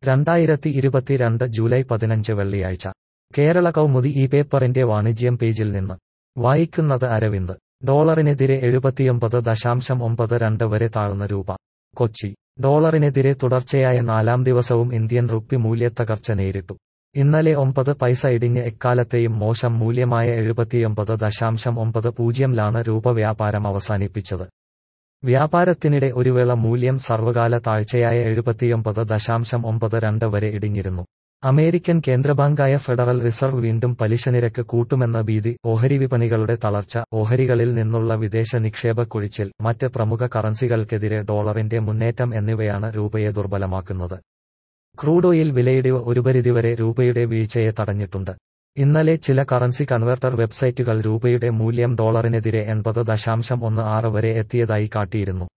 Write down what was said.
രണ്ടായിരത്തി ഇരുപത്തിരണ്ട് ജൂലൈ പതിനഞ്ച് വെള്ളിയാഴ്ച കേരള കൗമുദി ഈ പേപ്പറിന്റെ വാണിജ്യം പേജിൽ നിന്ന് വായിക്കുന്നത് അരവിന്ദ് ഡോളറിനെതിരെ എഴുപത്തിയൊമ്പത് ദശാംശം ഒമ്പത് രണ്ട് വരെ താഴ്ന്ന രൂപ കൊച്ചി ഡോളറിനെതിരെ തുടർച്ചയായ നാലാം ദിവസവും ഇന്ത്യൻ റുപ്പി മൂല്യത്തകർച്ച നേരിട്ടു ഇന്നലെ ഒമ്പത് പൈസ ഇടിഞ്ഞ് എക്കാലത്തെയും മോശം മൂല്യമായ എഴുപത്തിയൊമ്പത് ദശാംശം ഒമ്പത് പൂജ്യംലാണ് രൂപ വ്യാപാരം അവസാനിപ്പിച്ചത് വ്യാപാരത്തിനിടെ ഒരു വേള മൂല്യം സർവകാല താഴ്ചയായ എഴുപത്തിയൊമ്പത് ദശാംശം ഒമ്പത് രണ്ട് വരെ ഇടിഞ്ഞിരുന്നു അമേരിക്കൻ കേന്ദ്രബാങ്കായ ഫെഡറൽ റിസർവ് വീണ്ടും പലിശനിരക്ക് കൂട്ടുമെന്ന ഭീതി ഓഹരി വിപണികളുടെ തളർച്ച ഓഹരികളിൽ നിന്നുള്ള വിദേശ നിക്ഷേപ കുഴിച്ചിൽ മറ്റ് പ്രമുഖ കറൻസികൾക്കെതിരെ ഡോളറിന്റെ മുന്നേറ്റം എന്നിവയാണ് രൂപയെ ദുർബലമാക്കുന്നത് ക്രൂഡ് ഓയിൽ വിലയിടിവ് ഒരു പരിധിവരെ രൂപയുടെ വീഴ്ചയെ തടഞ്ഞിട്ടുണ്ട് ഇന്നലെ ചില കറൻസി കൺവെർട്ടർ വെബ്സൈറ്റുകൾ രൂപയുടെ മൂല്യം ഡോളറിനെതിരെ എൺപത് ദശാംശം ഒന്ന് ആറ് വരെ എത്തിയതായി കാട്ടിയിരുന്നു